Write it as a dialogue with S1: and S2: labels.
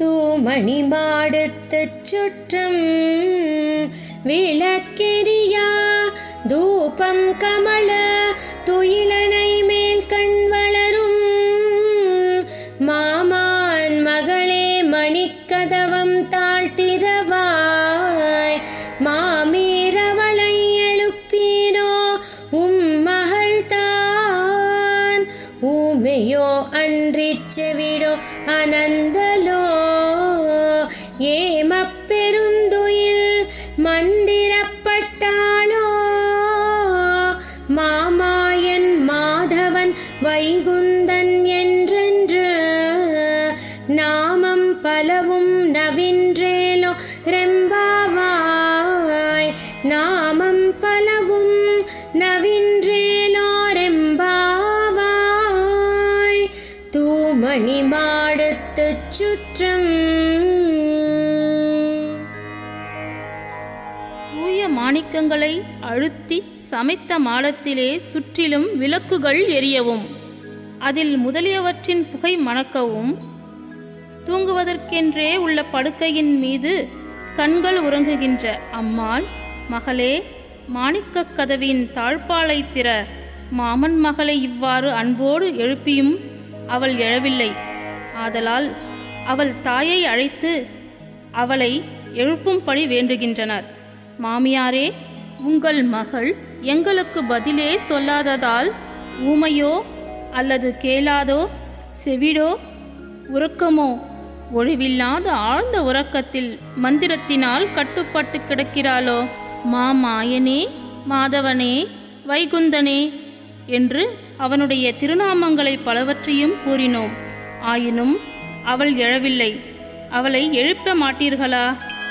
S1: தூமணி மாடத்துச் சுற்றம் விளக்கெரியா தூபம் கமல துயிலனை மேல் கண் வளரும் மாமான் மகளே மணிக்கதவம் தாழ்த்திரவாய் மாமீரவளை எழுப்பீரோ உம் மகள் தான் ஊமையோ அன்றிச் செவிடோ அனந்தலோ ஏமப்பெருந்துயில் மந்திரப்பட்டாளோ மாமாயன் மாதவன் வைகுந்தன் என்றென்று நாமம் பலவும் நவின்றேலோ ரெம்பாவாய் நாமம் பலவும் நவின்றேலோ ரெம்பாவாய் தூமணி மாடத்துச் சுற்றம்
S2: தூய மாணிக்கங்களை அழுத்தி சமைத்த மாடத்திலே சுற்றிலும் விளக்குகள் எரியவும் அதில் முதலியவற்றின் புகை மணக்கவும் தூங்குவதற்கென்றே உள்ள படுக்கையின் மீது கண்கள் உறங்குகின்ற அம்மாள் மகளே மாணிக்கக் கதவின் தாழ்பாலை திற மாமன் மகளை இவ்வாறு அன்போடு எழுப்பியும் அவள் எழவில்லை ஆதலால் அவள் தாயை அழைத்து அவளை எழுப்பும்படி வேண்டுகின்றனர் மாமியாரே உங்கள் மகள் எங்களுக்கு பதிலே சொல்லாததால் ஊமையோ அல்லது கேளாதோ செவிடோ உறக்கமோ ஒழிவில்லாத ஆழ்ந்த உறக்கத்தில் மந்திரத்தினால் கட்டுப்பட்டு கிடக்கிறாளோ மாமாயனே மாதவனே வைகுந்தனே என்று அவனுடைய திருநாமங்களை பலவற்றையும் கூறினோம் ஆயினும் அவள் எழவில்லை அவளை எழுப்ப மாட்டீர்களா